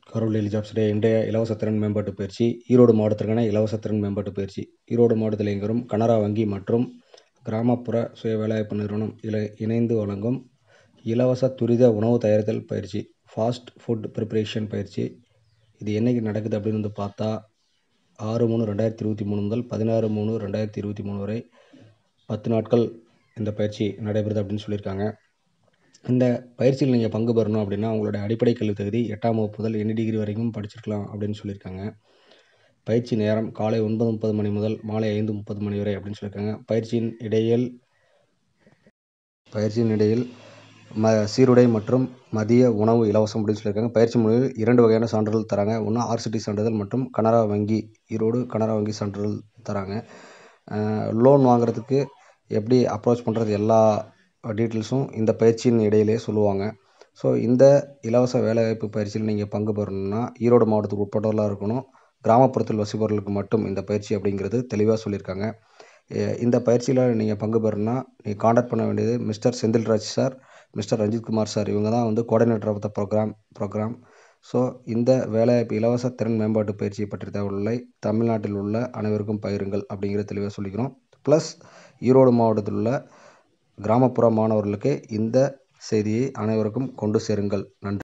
Karur daily Jobs day இன்றைய இலவச திறன் மேம்பாட்டு பயிற்சி ஈரோடு மாவட்டத்திற்கான இலவச திறன் மேம்பாட்டு பயிற்சி ஈரோடு மாவட்டத்தில் இயங்கும் கனரா வங்கி மற்றும் கிராமப்புற சுய வேலைவாய்ப்பு நிறுவனம் இல இணைந்து வழங்கும் இலவச துரித உணவு தயாரித்தல் பயிற்சி ஃபாஸ்ட் ஃபுட் ப்ரிப்பரேஷன் பயிற்சி இது என்னைக்கு நடக்குது அப்படின்னு வந்து பார்த்தா ஆறு மூணு ரெண்டாயிரத்தி இருபத்தி மூணு முதல் பதினாறு மூணு ரெண்டாயிரத்தி இருபத்தி மூணு வரை பத்து நாட்கள் இந்த பயிற்சி நடைபெறுது அப்படின்னு சொல்லியிருக்காங்க இந்த பயிற்சியில் நீங்கள் பங்கு பெறணும் அப்படின்னா உங்களுடைய அடிப்படை கல்வி தகுதி எட்டாம் வகுப்பு முதல் எனி டிகிரி வரைக்கும் படிச்சிருக்கலாம் அப்படின்னு சொல்லியிருக்காங்க பயிற்சி நேரம் காலை ஒன்பது முப்பது மணி முதல் மாலை ஐந்து முப்பது மணி வரை அப்படின்னு சொல்லியிருக்காங்க பயிற்சியின் இடையில் பயிற்சியின் இடையில் ம சீருடை மற்றும் மதிய உணவு இலவசம் அப்படின்னு சொல்லியிருக்காங்க பயிற்சி முடிவில் இரண்டு வகையான சான்றிதழ் தராங்க ஒன்று ஆர்சிடி சான்றிதழ் மற்றும் கனரா வங்கி ஈரோடு கனரா வங்கி சான்றிதழ் தராங்க லோன் வாங்குறதுக்கு எப்படி அப்ரோச் பண்ணுறது எல்லா டீட்டெயில்ஸும் இந்த பயிற்சியின் இடையிலே சொல்லுவாங்க ஸோ இந்த இலவச வேலைவாய்ப்பு பயிற்சியில் நீங்கள் பங்கு பெறணும்னா ஈரோடு மாவட்டத்துக்கு உட்பட்டவர்களாக இருக்கணும் கிராமப்புறத்தில் வசிப்பவர்களுக்கு மட்டும் இந்த பயிற்சி அப்படிங்கிறது தெளிவாக சொல்லியிருக்காங்க இந்த பயிற்சியில் நீங்கள் பங்கு பெறணும்னா நீங்கள் காண்டாக்ட் பண்ண வேண்டியது mister Senthilraj sir mister Ranjithkumar sir இவங்க தான் வந்து coordinator of the programme programme so இந்த வேலைவாய்ப்பு இலவச திறன் மேம்பாட்டு பயிற்சியை பற்றிய தகவல்களை தமிழ்நாட்டில் உள்ள அனைவருக்கும் பகிருங்கள் அப்படிங்கிற தெளிவாக சொல்லிக்கிறோம் ப்ளஸ் ஈரோடு மாவட்டத்தில் உள்ள கிராமப்புற மாணவர்களுக்கு இந்த செய்தியை அனைவருக்கும் கொண்டு சேருங்கள் நன்றி